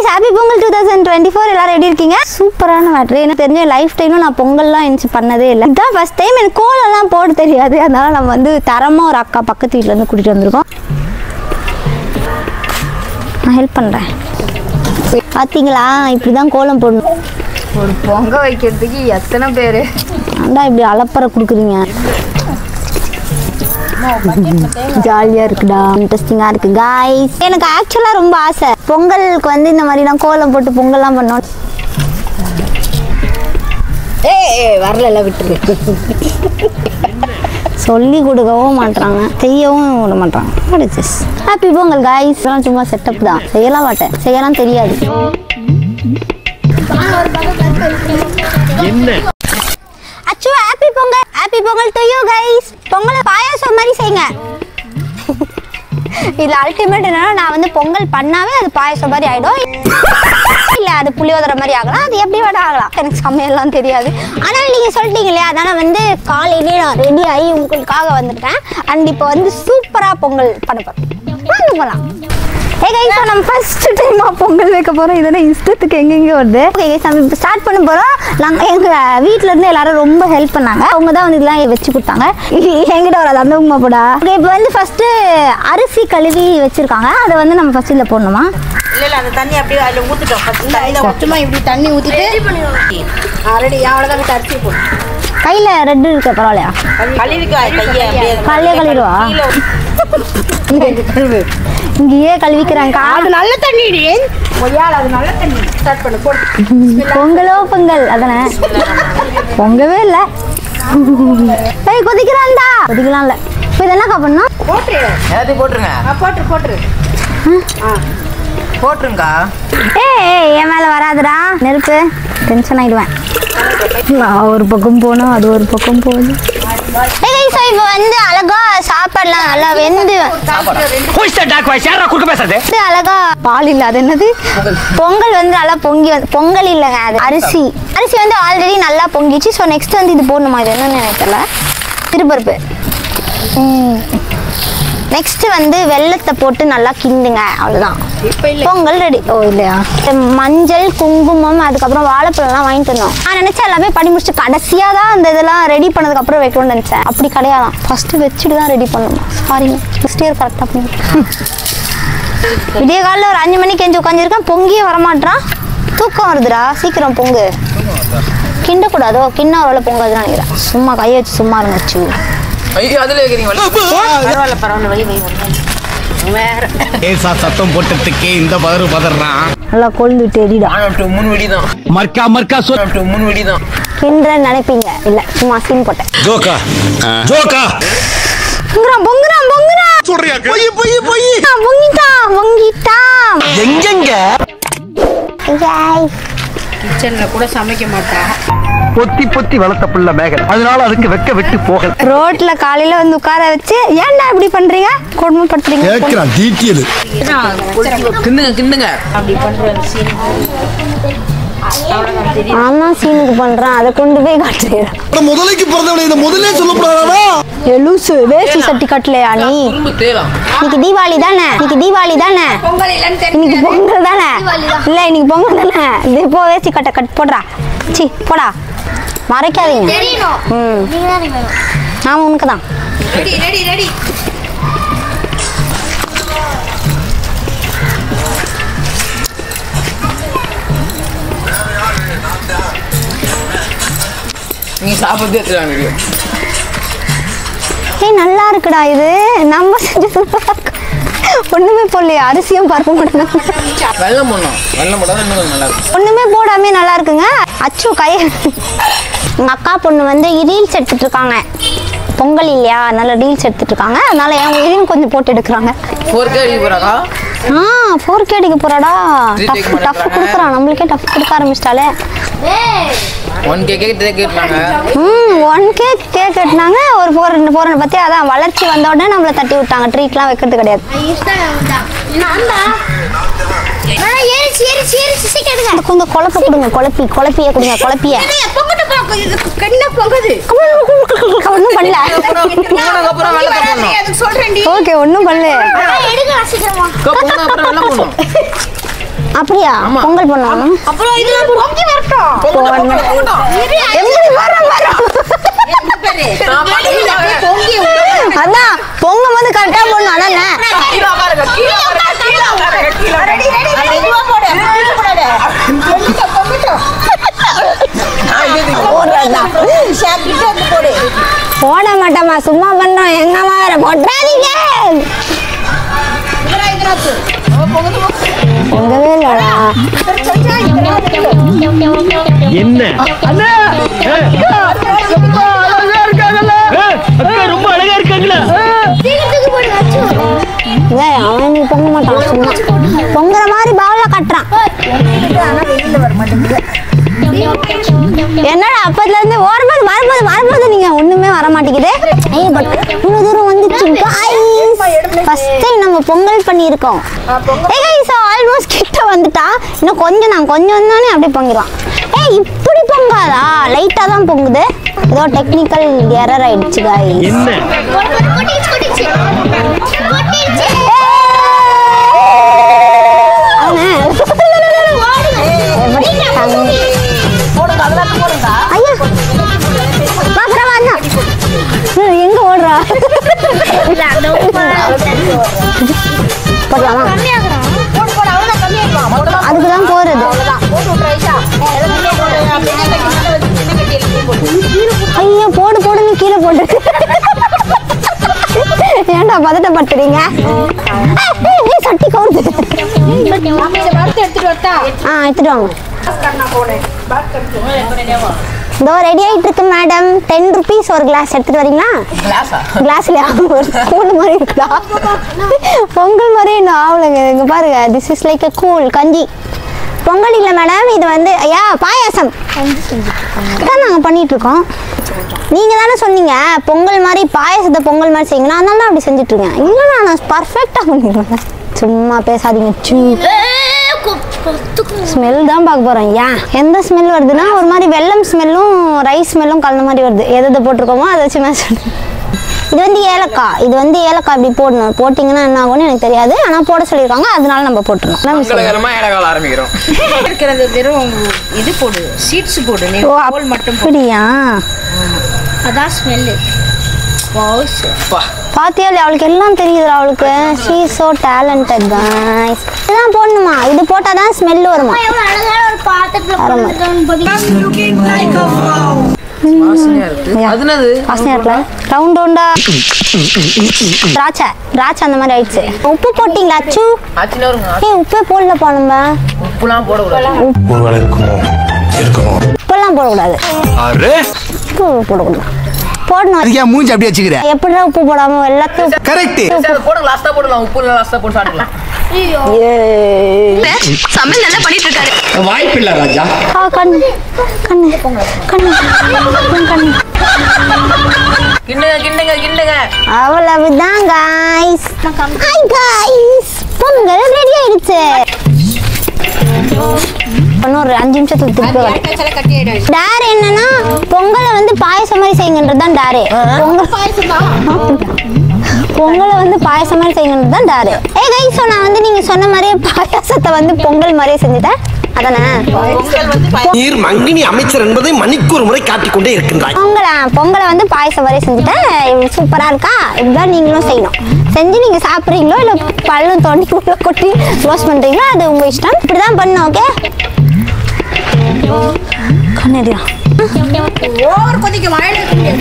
Happy Pongal two thousand twenty four எல்லாரும் எப்படி இருக்கீங்க சூப்பரான மேட்ரு எனக்கு தெரிஞ்ச லைஃப் டைம்ல நான் பொங்கல்லாம் எந்திச்சு பண்ணதே இல்லை இதான் ஃபர்ஸ்ட் டைம் எனக்கு கோலம்லாம் போட தெரியாது அதனால நம்ம வந்து தரமா ஒரு அக்கா பக்கத்து வீட்ல இருந்து கூட்டிட்டு வந்திருக்கோம் நான் ஹெல்ப் பண்றேன் பாத்தீங்களா இப்படிதான் கோலம் போடணும் ஒரு பொங்க வைக்கிறதுக்கு எத்தனை பேர் அண்டா இப்படி அலப்பறை கொடுக்குறீங்க ஜாலியா இருக்குடா இன்ட்ரெஸ்டிங்கா இருக்கு காய்ஸ் எனக்கு ஆக்சுவலா ரொம்ப ஆசை பொங்கலுக்கு வந்து இந்த மாதிரி நான் கோலம் போட்டு பொங்கல்லாம் பண்ணோம் ஏ வரல விட்டுரு சொல்லி கொடுக்கவும் மாட்றாங்க செய்யவும் விட மாட்றாங்க ஹாப்பி பொங்கல் காய்ஸ் இதெல்லாம் சும்மா செட்டப் தான் செய்யலாம் மாட்டேன் செய்யலாம் தெரியாது அச்சோ happy Pongal happy Pongal to you guys பொங்கலை பாயாசம் மாதிரி செய்யுங்க இதுல அல்டிமேட் என்னன்னா நான் வந்து பொங்கல் பண்ணாவே அது பாயாசம் மாதிரி ஆயிடும் இல்ல அது புளியோதரை மாதிரி ஆகலாம் அது எப்படி வேணா ஆகலாம் எனக்கு சமையல்லாம் தெரியாது ஆனால் நீங்க சொல்லிட்டீங்க இல்லையா அதனால வந்து காலையிலே நான் ரெடி ஆகி உங்களுக்காக வந்திருக்கேன் அண்ட் இப்போ வந்து சூப்பரா பொங்கல் பண்ண போறேன் வாங்க போலாம் ஏ கைஸ் நம்ம ஃபர்ஸ்ட் டைமா பொங்கல் வைக்க போறோம் இதெல்லாம் இஷ்டத்துக்கு எங்கெங்க வருது ஓகே கைஸ் நம்ம இப்போ ஸ்டார்ட் பண்ண போறோம் நாங்க எங்க வீட்ல இருந்து எல்லாரும் ரொம்ப ஹெல்ப் பண்ணாங்க அவங்க தான் வந்து இதெல்லாம் வச்சு கொடுத்தாங்க இது என்கிட்ட வராது அந்த உமா போடா ஓகே இப்போ வந்து ஃபர்ஸ்ட் அரிசி கழுவி வச்சிருக்காங்க அதை வந்து நம்ம ஃபர்ஸ்ட் இதில் போடணுமா இல்ல இல்ல அந்த தண்ணி அப்படியே அதுல ஊத்திட்டோம் first தண்ணியில சும்மா இப்படி தண்ணி ஊத்திட்டு ஆல்ரெடி அவ்வளோதான் விட்டு அரிசி போடு கையில ரெட் இருக்க பரவாயில்லையா கழுவிக்கா கையை அப்படியே காலையிலே கழுவிடுவா கீழே இங்கேயே கழுவிக்கிறாங்க அது நல்ல தண்ணி ஒய்யால் அது நல்ல தண்ணி ஸ்டார்ட் பண்ணு போடு பொங்கலோ பொங்கல் அதானே பொங்கவே இல்லை ஏய் கொதிக்கிறான்டா கொதிக்கலாம் இல்லை இப்போ இதெல்லாம் பண்ணணும் போட்டுரு எல்லாத்தையும் போட்டுருங்க ஆ, போட்டுரு போட்டுரு போட்டுருங்கக்கா ஏய் ஏய், என் மேல வராதுடா நெருப்பு டென்ஷன் ஆயிடுவேன் நான் ஒரு பக்கம் போனோம் அது ஒரு பக்கம் போகுது ஸோ இப்போ வந்து அழகா சாப்பாடுலாம் நல்லா வெந்து வந்து அழகா பால் இல்ல அது என்னது பொங்கல் வந்து நல்லா பொங்கி வந்து பொங்கல் இல்லைங்க அது அரிசி அரிசி வந்து ஆல்ரெடி நல்லா பொங்கிச்சு ஸோ நெக்ஸ்ட் வந்து இது போடணுமா இது என்னன்னு எனக்கு தெரியல திருப்பருப்பு நெக்ஸ்ட் வந்து வெள்ளத்தை போட்டு நல்லா கிண்டுங்க அவ்வளவுதான் பொங்கல் ரெடி ஓ இல்லையா மஞ்சள் குங்குமம் அதுக்கப்புறம் வாழைப்பழம்லாம் வாங்கிட்டு வந்தோம் நான் நினைச்சேன் எல்லாமே பண்ணி முடிச்சுட்டு கடைசியாக தான் அந்த இதெல்லாம் ரெடி பண்ணதுக்கு அப்புறம் வைக்கணும்னு நினைச்சேன் அப்படி கிடையாதான் ஃபர்ஸ்ட் வச்சுட்டு தான் ரெடி பண்ணணும் சாரிங்க நெக்ஸ்ட் இயர் கரெக்டாக பண்ணிட்டேன் விடிய காலைல ஒரு அஞ்சு மணிக்கு எஞ்சி உட்காந்துருக்கேன் பொங்கியே வரமாட்டான் தூக்கம் வருதுடா சீக்கிரம் பொங்கு கிண்டக்கூடாதோ கிண்ண ஒரு பொங்காதுன்னு நினைக்கிறேன் சும்மா கையை வச்சு சும்மா இருங்க வச்சு ஐயோ அதுல வைக்கிறீங்க பரவாயில்ல பரவாயில்ல வெளியே வை வேற ஏசா சத்தம் போட்டதுக்கே இந்த பதறு பதறான் நல்லா கொழுந்து விட்டு எடிடா ஆனா மூணு வெடி தான் மர்க்கா மர்க்கா சொல் மூணு வெடி தான் கிண்டுறேன்னு நினைப்பீங்க இல்ல சும்மா சீன் போட்டேன் ஜோக்கா ஜோக்கா பொங்குறான் பொங்குறான் பொங்குறான் சொல்றியா பொய் பொய் பொய் பொங்கிட்டான் பொங்கிட்டான் எங்கெங்க Guys. கிச்சன்ல கூட சமைக்க மாட்டா பொத்தி பொத்தி வளர்த்த புள்ள மேகல் அதனால அதுக்கு வெக்க விட்டு போகல ரோட்ல காலையில வந்து உட்கார வச்சு ஏன்டா இப்படி பண்றீங்க கொடுமைப்படுத்துறீங்க கேட்கிறான் டீட்டெயில் கிண்டுங்க கிண்டுங்க அப்படி பண்ற சீன் நான் தான் சீனுக்கு பண்றேன் அதை கொண்டு போய் காட்டுறேன் முதலைக்கு பிறந்தவனை இதை முதலே சொல்லக்கூடாதா லூசு வேஷ்டி சட்டி கட்டலையா நீ திரும்ப தேலாம் இன்னைக்கு தீபாவளி தானே இன்னைக்கு தீபாவளி தானே பொங்கல் இல்லைன்னு இன்னைக்கு பொங்கல் தானே இல்ல இன்னைக்கு பொங்கல் தானே இது போ வேஷ்டி கட்ட கட் போடுறா சி போடா மறைக்காதீங்க ம் ஆமா உனக்கு தான் ரெடி ரெடி ரெடி நீங்க சாப்பிட்டு எடுத்துறாங்க ஏய் நல்லா இருக்குடா இது நம்ம செஞ்சது நல்லா இருக்கு. ஒண்ணுமே போடலையா அரிசியும் பருப்பு மட்டும் வெள்ளம் போடணும் வெள்ளம் போட்டா இன்னும் கொஞ்சம் நல்லா இருக்கும் ஒண்ணுமே போடாமே நல்லா இருக்குங்க அச்சு கை எங்க அக்கா பொண்ணு வந்து ரீல்ஸ் எடுத்துட்டு இருக்காங்க பொங்கல் இல்லையா அதனால ரீல்ஸ் எடுத்துட்டு இருக்காங்க அதனால என் இதையும் கொஞ்சம் போட்டு எடுக்கிறாங்க ஃபோர் கே அடிக்க போறாக்கா ஆ ஃபோர் கே அடிக்க போறாடா Three டஃப் take டஃப் மாட்டேங்கிறாங்க. கொடுக்குறான் நம்மளுக்கே டஃப் கொடுக்க ஆரம்பிச்சிட்டாலே ஒன் கே கேட்டு கேட்டாங்க ம் ஒன் கே கேக் கட்டினாங்க ஒரு ஃபோர் ரெண்டு ஃபோர் பற்றி அதான் வளர்ச்சி வந்த உடனே நம்மளை தட்டி விட்டாங்க ட்ரீட்லாம் வைக்கிறது கிடையாது இந்த கொஞ்சம் குழப்ப கொடுங்க குழப்பி குழப்பிய கொடுங்க குழப்பிய ஒன்றும் பண்ணல போனதுக்கு அப்புறம் வெள்ளத்தை போடணும் சொல்றேன்டி ஓகே ஒன்றும் பண்ணல அக்கா, போனதுக்கு அப்புறம் வெள்ளம் போடணும் அப்படியா பொங்கல் பண்ணுவாங்க அப்புறம் இதுல பொங்கி வரட்டும் எப்படி வரும் வரும் பொங்கி அதான் பொங்கல் வந்து கரெக்டா போடணும் அதானே போடுறதுதான். போட மாட்டோமா சும்மா பண்றோம் எங்கம்மா வேற போட்டுறாதீங்க பொங்கவே இல்லடா என்ன ரொம்ப அழகா இருக்காங்களா ஏய், அவன் நீ பொங்க மாட்டான் சும்மா பொங்குற மாதிரி பாவல கட்டுறான் என்னடா அப்பத்துல இருந்து வரும்போது வரும்போது வரும்போது நீங்க ஒண்ணுமே வர மாட்டேங்குது ஏய் பட் இவ்வளவு தூரம் வந்துச்சு ஃபர்ஸ்ட் டைம் நம்ம பொங்கல் பண்ணியிருக்கோம் ஏய் கைஸ் ஆல்மோஸ்ட் கிட்ட வந்துட்டா இன்னும் கொஞ்சம் நான் கொஞ்சம் வந்தானே அப்படியே பொங்கிடலாம் ஏய் இப்படி பொங்காதா லைட்டா தான் பொங்குது ஏதோ டெக்னிக்கல் எரர் ஆயிடுச்சு காய் என்ன எங்க ஓடுறா போடலாமா அதுக்கு தான் போறது ஐயோ போடு போடுன்னு கீழே போட்டு ஏன்டா பதட்டப்படுத்துறீங்க ஏய், ஏய், சட்டி கவுந்து வறுத்து எடுத்துட்டு வரட்டா ஆ எடுத்துட்டு வாங்க இதோ ரெடி ஆயிட்டு இருக்கு மேடம் டென் ருபீஸ் ஒரு கிளாஸ் எடுத்துட்டு வரீங்களா கிளாஸ்ல ஒரு ஸ்பூன் மாதிரி இருக்குதா பொங்கல் மாதிரி இன்னும் ஆகலைங்க இங்க பாருங்க this is like a cool kanji pongal இல்லை மேடம் இது வந்து ஐயா பாயாசம் தான் நாங்கள் பண்ணிட்டு இருக்கோம் நீங்க தானே சொன்னீங்க பொங்கல் மாதிரி பாயாசத்தை பொங்கல் மாதிரி செய்யுங்கன்னா அதனால தான் அப்படி செஞ்சுட்டு இருக்கேன் இல்லைண்ணா நான் பர்ஃபெக்டாக பண்ணிடுவேன் சும்மா பேசாதீங்க சூ ஸ்மெல் தான் பார்க்க போறோம் ஏன் எந்த ஸ்மெல் வருதுன்னா ஒரு மாதிரி வெல்லம் ஸ்மெல்லும் ரைஸ் ஸ்மெல்லும் கலந்த மாதிரி வருது எதை எதை போட்டிருக்கோமோ அதை வச்சு மேட்ச் இது வந்து ஏலக்காய் இது வந்து ஏலக்காய் இப்படி போடணும் போட்டிங்கன்னா என்ன ஆகும்னு எனக்கு தெரியாது ஆனால் போட சொல்லியிருக்காங்க அதனால நம்ம போட்டுருணும் நம்ம சொல்லுவோம். மங்களகரமா ஏழகால ஆரம்பிக்கிறோம் இருக்கிறது வெறும் இது போடு சீட்ஸ் போடு நீ ஓ கோல் மட்டும் போடு அப்படியா அதான் ஸ்மெல்லு வாய்ஸ் பா பாத்தியா இல்லையா? அவளுக்கு எல்லாம் தெரியுதுடா அவளுக்கு ஷீ சோ டேலண்டட் guys இதுதான் போடணுமா இது போட்டால் தான் ஸ்மெல் வருமா வாசனையா இருக்கு அது என்னது வாசனை இருக்குல்ல ரவுண்ட் ரவுண்டா திராட்சை திராட்சை அந்த மாதிரி ஆயிடுச்சு உப்பு போட்டிங்களா அச்சு ஆச்சுன்னு வருங்க ஏய் உப்பே போடலப்பா நம்ம உப்புலாம் போடக்கூடாது ஒருவேளை இருக்குமோ இருக்குமோ உப்பெல்லாம் போடக்கூடாது அரே உப்பு போடக்கூடாது போடணும் அதுக்கு ஏன் மூஞ்சி அப்படியே வச்சுக்கிற எப்படிடா உப்பு போடாம எல்லாத்தையும் கரெக்ட் சரி, அது போடுங்க லாஸ்டா போடலாம் உப்பு லாஸ்டா போட்டு சாப்பிடலாம் சமையல் நல்லா பண்ணிட்டு இருக்காரு வாய்ப்பில்லை ராஜா ஆ, கண்ணு கண்ணு கண்ணு என் கண்ணு கிண்டுங்க கிண்டுங்க கிண்டுங்க அவ்வளவுதான் guys hi guys pongal ready ஆயிடுச்சு இன்னும் ஒரு அஞ்சு நிமிஷத்துக்கு திருப்பி வரேன் கட்டி ஆயிடும் டேர் என்னன்னா பொங்கலை வந்து பாயசம் மாதிரி செய்யுங்கன்றது தான் டேரு பொங்கல் பொங்கலை வந்து பாயசம் மாதிரி செய்யுங்கன்றது தான் டேரு ஏ கைஸ் நான் வந்து நீங்க சொன்ன மாதிரியே பாயாசத்தை வந்து பொங்கல் மாதிரியே செஞ்சுட்டேன் அதானே நீர் மங்கினி அமைச்சர் என்பதை மணிக்கு ஒரு முறை காட்டிக்கொண்டே இருக்கின்றாய் பொங்கலை பொங்கலை வந்து பாயசம் மாதிரி செஞ்சுட்டேன் இவ்வளவு சூப்பரா இருக்கா இதுதான் நீங்களும் செய்யணும் செஞ்சு நீங்க சாப்பிட்றீங்களோ இல்ல பல்லும் தோண்டி உள்ள கொட்டி க்ளோஸ் பண்றீங்களோ அது உங்க இஷ்டம் இப்படிதான் பண்ணணும் ஓகே கண்ணடியா ஓவர் கொதிக்க வாயில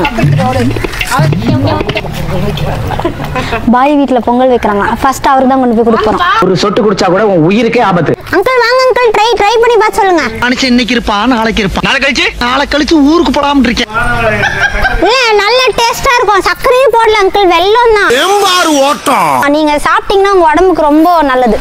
பாய் வீட்ல பொங்கல் வைக்கிறாங்க ஃபர்ஸ்ட் அவருக்கு தான் கொண்டு போய் கொடுப்போம் ஒரு சொட்டு குடிச்சா கூட உன் உயிருக்கே ஆபத்து அங்கிள் வாங்க அங்கிள் ட்ரை ட்ரை பண்ணி பார்த்து சொல்லுங்க மனுஷன் இன்னைக்கு இருப்பான் நாளைக்கு இருப்பான் நாளை கழிச்சு நாளை கழிச்சு ஊருக்கு போடாம இருக்கேன் இல்ல நல்ல டேஸ்டா இருக்கும் சர்க்கரையும் போடல அங்கிள் வெல்லம் தான் எம்பாரு ஓட்டம் நீங்க சாப்பிட்டீங்கன்னா உங்க உடம்புக்கு ரொம்ப நல்லது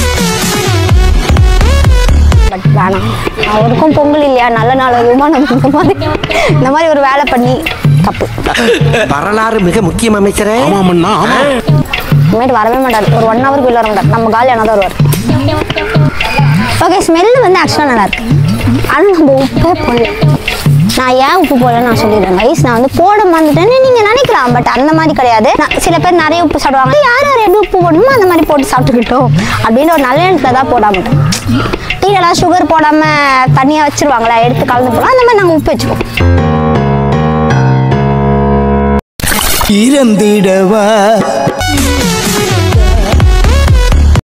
பட் வேணாம் அவருக்கும் பொங்கல் இல்லையா நல்ல நாள் விமானம் இந்த மாதிரி இந்த மாதிரி ஒரு வேலை பண்ணி தப்பு வரலாறு மிக முக்கியம் அமைச்சரே ஆமாமண்ணா ஆமா இனிமேட்டு வரவே மாட்டார் ஒரு ஒன் ஹவருக்கு உள்ள வர மாட்டார் நம்ம காலி தான் வருவார் ஓகே ஸ்மெல் வந்து ஆக்சுவலாக நல்லா இருக்கு ஆனால் நம்ம உப்பே போடல நான் ஏன் உப்பு போடலன்னு நான் சொல்லிடுறேன் கைஸ் நான் வந்து போட மறந்துட்டேன்னு நீங்க நினைக்கலாம் பட் அந்த மாதிரி கிடையாது நான் சில பேர் நிறைய உப்பு சாப்பிடுவாங்க யார் யார் எப்படி உப்பு போடணுமோ அந்த மாதிரி போட்டு சாப்பிட்டுக்கிட்டோம் அப்படின்னு ஒரு நல்ல எண்ணத்துல தான் போடாம டீலெல்லாம் சுகர் போடாம தனியாக வச்சிருவாங்களா எடுத்து கலந்து போடலாம் அந்த மாதிரி நாங்கள் உப்பு வச்சுக்கோம் இறந்திடவா